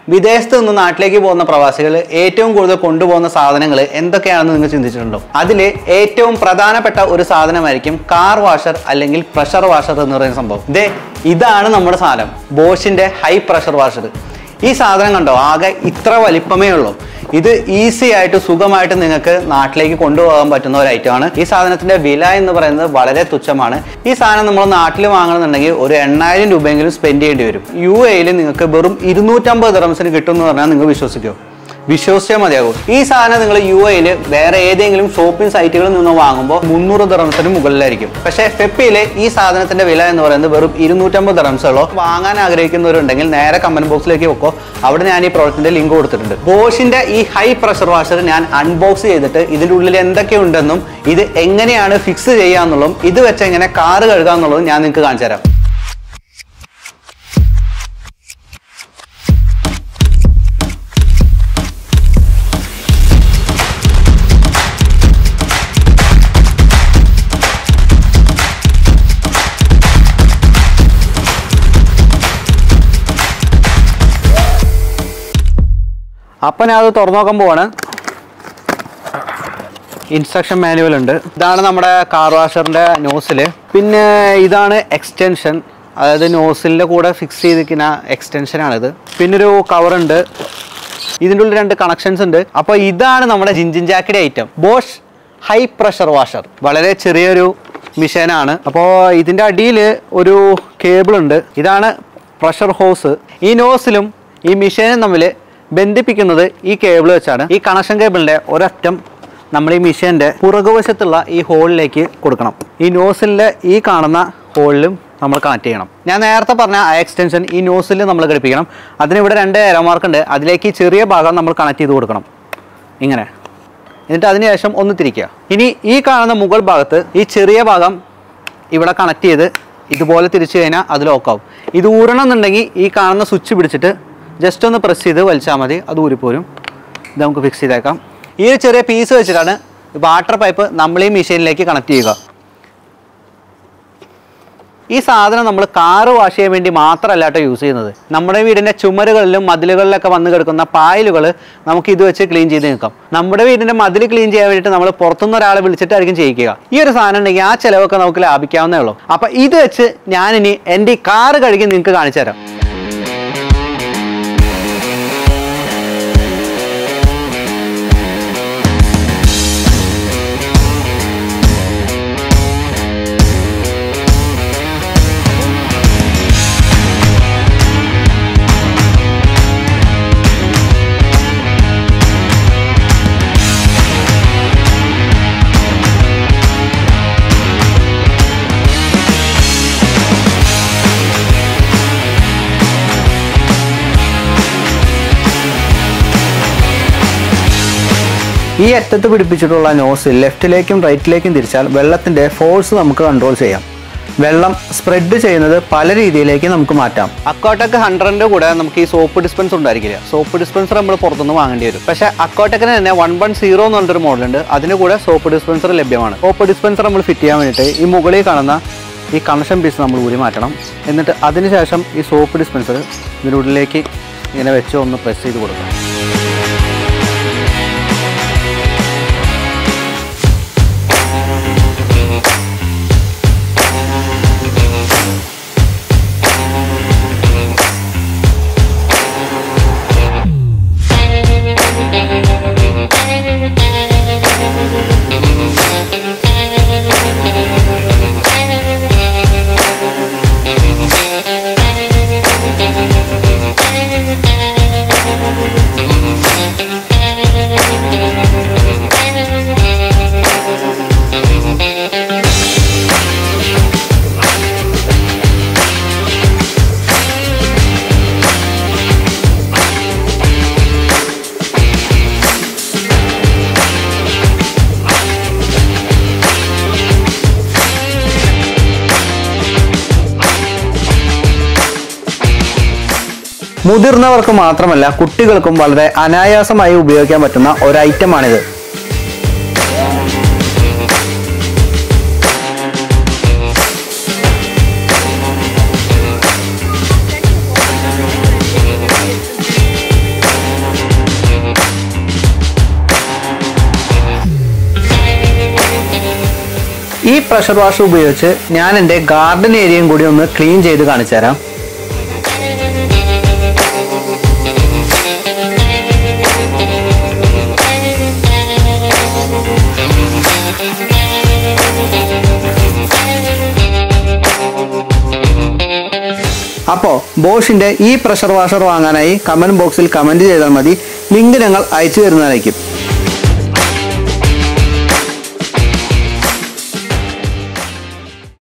വിദേശത്ത് നിന്ന് നാട്ടിലേക്ക് പോകുന്ന പ്രവാസികൾ ഏറ്റവും കൂടുതൽ കൊണ്ടുപോകുന്ന സാധനങ്ങൾ എന്തൊക്കെയാണെന്ന് നിങ്ങൾ ചിന്തിച്ചിട്ടുണ്ടോ അതിൽ ഏറ്റവും പ്രധാനപ്പെട്ട ഒരു സാധനമായിരിക്കും കാർ വാഷർ അല്ലെങ്കിൽ പ്രഷർ വാഷർ എന്ന് പറയുന്ന സംഭവം ഇതേ ഇതാണ് നമ്മുടെ സാധനം ബോഷിന്റെ ഹൈ പ്രഷർ വാഷർ ഈ സാധനം കണ്ടോ ആകെ ഇത്ര വലിപ്പമേ ഉള്ളൂ ഇത് ഈസി ആയിട്ട് സുഖമായിട്ട് നിങ്ങൾക്ക് നാട്ടിലേക്ക് കൊണ്ടുപോകാൻ പറ്റുന്ന ഒരു ഐറ്റമാണ് ഈ സാധനത്തിന്റെ വില എന്ന് പറയുന്നത് വളരെ തുച്ഛമാണ് ഈ സാധനം നമ്മൾ നാട്ടിൽ വാങ്ങണമെന്നുണ്ടെങ്കിൽ ഒരു എണ്ണായിരം രൂപയെങ്കിലും സ്പെൻഡ് ചെയ്യേണ്ടി വരും യു എയിൽ നിങ്ങൾക്ക് വെറും ഇരുന്നൂറ്റമ്പത് ദിറംസിന് കിട്ടും എന്ന് പറഞ്ഞാൽ നിങ്ങൾ വിശ്വസിക്കുമോ വിശ്വസിച്ചാൽ മതിയാകും ഈ സാധനം നിങ്ങൾ യു എയിൽ വേറെ ഏതെങ്കിലും ഷോപ്പിംഗ് സൈറ്റുകളിൽ നിന്ന് വാങ്ങുമ്പോൾ മുന്നൂറ് ദറംസിന് മുകളിലായിരിക്കും പക്ഷേ ഫെപ്പിയിലെ ഈ സാധനത്തിന്റെ വില എന്ന് പറയുന്നത് വെറും ഇരുന്നൂറ്റമ്പത് ദറംസുള്ളൂ വാങ്ങാൻ ആഗ്രഹിക്കുന്നവരുണ്ടെങ്കിൽ നേരെ കമന്റ് ബോക്സിലേക്ക് വെക്കോ അവിടെ ഞാൻ ഈ പ്രോഡക്റ്റിന്റെ ലിങ്ക് കൊടുത്തിട്ടുണ്ട് ബോഷിന്റെ ഈ ഹൈ പ്രഷർ വാഷർ ഞാൻ അൺബോക്സ് ചെയ്തിട്ട് ഇതിന്റെ ഉള്ളിൽ എന്തൊക്കെ ഉണ്ടെന്നും ഇത് എങ്ങനെയാണ് ഫിക്സ് ചെയ്യാന്നുള്ളതും ഇത് വെച്ച് എങ്ങനെ കാറ് കഴുകാന്നുള്ളതും ഞാൻ നിങ്ങൾക്ക് കാണിച്ചു തരാം അപ്പം ഞാൻ അത് തുറന്നു നോക്കാൻ പോവാണ് ഇൻസ്ട്രക്ഷൻ മാനുവൽ ഉണ്ട് ഇതാണ് നമ്മുടെ കാർ വാഷറിന്റെ നോസിൽ പിന്നെ ഇതാണ് എക്സ്റ്റൻഷൻ അതായത് നോസിലിന്റെ കൂടെ ഫിക്സ് ചെയ്തിരിക്കുന്ന എക്സ്റ്റൻഷൻ ആണിത് പിന്നെ ഒരു കവർ ഉണ്ട് ഇതിൻ്റെ ഉള്ളിൽ രണ്ട് കണക്ഷൻസ് ഉണ്ട് അപ്പോൾ ഇതാണ് നമ്മുടെ ജിഞ്ചിൻ ജാക്കിയുടെ item Bosch high pressure washer വളരെ ചെറിയൊരു മിഷീനാണ് അപ്പോൾ ഇതിൻ്റെ അടിയിൽ ഒരു കേബിൾ ഉണ്ട് ഇതാണ് പ്രഷർ ഹോസ് ഈ നോസിലും ഈ മിഷീനും തമ്മിൽ ബന്ധിപ്പിക്കുന്നത് ഈ കേബിൾ വെച്ചാണ് ഈ കണക്ഷൻ കേബിളിൻ്റെ ഒരറ്റം നമ്മൾ ഈ മിഷീൻ്റെ പുറകുവശത്തുള്ള ഈ ഹോളിലേക്ക് കൊടുക്കണം ഈ നോസിലിൻ്റെ ഈ കാണുന്ന ഹോളിലും നമ്മൾ കണക്ട് ചെയ്യണം ഞാൻ നേരത്തെ പറഞ്ഞ ആ എക്സ്റ്റൻഷൻ ഈ നോസിൽ നമ്മൾ ഘടിപ്പിക്കണം അതിന് ഇവിടെ രണ്ട് ഏരോ മാർക്ക് ഉണ്ട് അതിലേക്ക് ഈ ചെറിയ ഭാഗം നമ്മൾ കണക്ട് ചെയ്ത് കൊടുക്കണം ഇങ്ങനെ എന്നിട്ട് അതിനുശേഷം ഒന്ന് തിരിക്കുക ഇനി ഈ കാണുന്ന മുകൾ ഭാഗത്ത് ഈ ചെറിയ ഭാഗം ഇവിടെ കണക്ട് ചെയ്ത് ഇതുപോലെ തിരിച്ചു കഴിഞ്ഞാൽ അത് ലോക്കാവും ഇത് ഊരണം എന്നുണ്ടെങ്കിൽ ഈ കാണുന്ന സ്വിച്ച് പിടിച്ചിട്ട് ജസ്റ്റ് ഒന്ന് പ്രസ് ചെയ്ത് വലിച്ചാൽ മതി അത് ഊരിപ്പോരും ഇത് നമുക്ക് ഫിക്സ് ചെയ്തേക്കാം ഈ ഒരു ചെറിയ പീസ് വെച്ചിട്ടാണ് വാട്ടർ പൈപ്പ് നമ്മൾ ഈ മെഷീനിലേക്ക് കണക്ട് ചെയ്യുക ഈ സാധനം നമ്മൾ കാറ് വാഷ് ചെയ്യാൻ വേണ്ടി മാത്രമല്ല കേട്ടോ യൂസ് ചെയ്യുന്നത് നമ്മുടെ വീടിൻ്റെ ചുമരുകളിലും മതിലുകളിലൊക്കെ വന്ന് കിടക്കുന്ന പായലുകൾ നമുക്ക് ഇത് വെച്ച് ക്ലീൻ ചെയ്ത് നിൽക്കാം നമ്മുടെ വീടിൻ്റെ മതിൽ ക്ലീൻ ചെയ്യാൻ വേണ്ടിയിട്ട് നമ്മൾ പുറത്തുനിന്ന് ഒരാളെ വിളിച്ചിട്ടായിരിക്കും ചെയ്യിക്കുക ഈ ഒരു സാധനം ഉണ്ടെങ്കിൽ ആ ചിലവൊക്കെ നമുക്ക് ലാഭിക്കാവുന്നേ ഉള്ളൂ അപ്പം ഇത് വെച്ച് ഞാനിനി എൻ്റെ ഈ കാറ് കഴുകി നിങ്ങൾക്ക് കാണിച്ചു തരാം ഈ അറ്റത്ത് പിടിപ്പിച്ചിട്ടുള്ള നോസ് ലെഫ്റ്റിലേക്കും റൈറ്റിലേക്കും തിരിച്ചാൽ വെള്ളത്തിന്റെ ഫോഴ്സ് നമുക്ക് കൺട്രോൾ ചെയ്യാം വെള്ളം സ്പ്രെഡ് ചെയ്യുന്നത് പല രീതിയിലേക്ക് നമുക്ക് മാറ്റാം അക്കോട്ടക്ക് ഹൺഡ്രഡിന്റെ കൂടെ നമുക്ക് ഈ സോപ്പ് ഡിസ്പെൻസർ ഉണ്ടായിരിക്കില്ല സോപ്പ് ഡിസ്പെൻസർ നമ്മൾ പുറത്തുനിന്ന് വാങ്ങേണ്ടി വരും പക്ഷേ അക്കോട്ടക്കിന് തന്നെ വൺ വൺ സീറോ എന്ന് പറഞ്ഞൊരു മോഡലുണ്ട് അതിന് കൂടെ സോപ്പ് ഡിസ്പെൻസർ ലഭ്യമാണ് സോപ്പ് ഡിസ്പെൻസർ നമ്മൾ ഫിറ്റ് ചെയ്യാൻ വേണ്ടിയിട്ട് ഈ മുകളിൽ കാണുന്ന ഈ കണക്ഷൻ പീസ് നമ്മൾ ഊരി മാറ്റണം എന്നിട്ട് അതിനുശേഷം ഈ സോപ്പ് ഡിസ്പെൻസർ ഇതിനുള്ളിലേക്ക് ഇങ്ങനെ വെച്ച് ഒന്ന് പ്രസ് ചെയ്ത് കൊടുക്കണം മുതിർന്നവർക്ക് മാത്രമല്ല കുട്ടികൾക്കും വളരെ അനായാസമായി ഉപയോഗിക്കാൻ പറ്റുന്ന ഒരു ഐറ്റമാണിത് പ്രഷർ വാഷർ ഉപയോഗിച്ച് ഞാൻ എൻ്റെ ഗാർഡൻ ഏരിയയും കൂടി ഒന്ന് ക്ലീൻ ചെയ്ത് കാണിച്ചു തരാം അപ്പോൾ ബോഷിൻ്റെ ഈ പ്രഷർ വാഷർ വാങ്ങാനായി കമൻറ്റ് ബോക്സിൽ കമൻറ്റ് ചെയ്താൽ മതി ലിങ്ക് ഞങ്ങൾ അയച്ചു തരുന്നതായിരിക്കും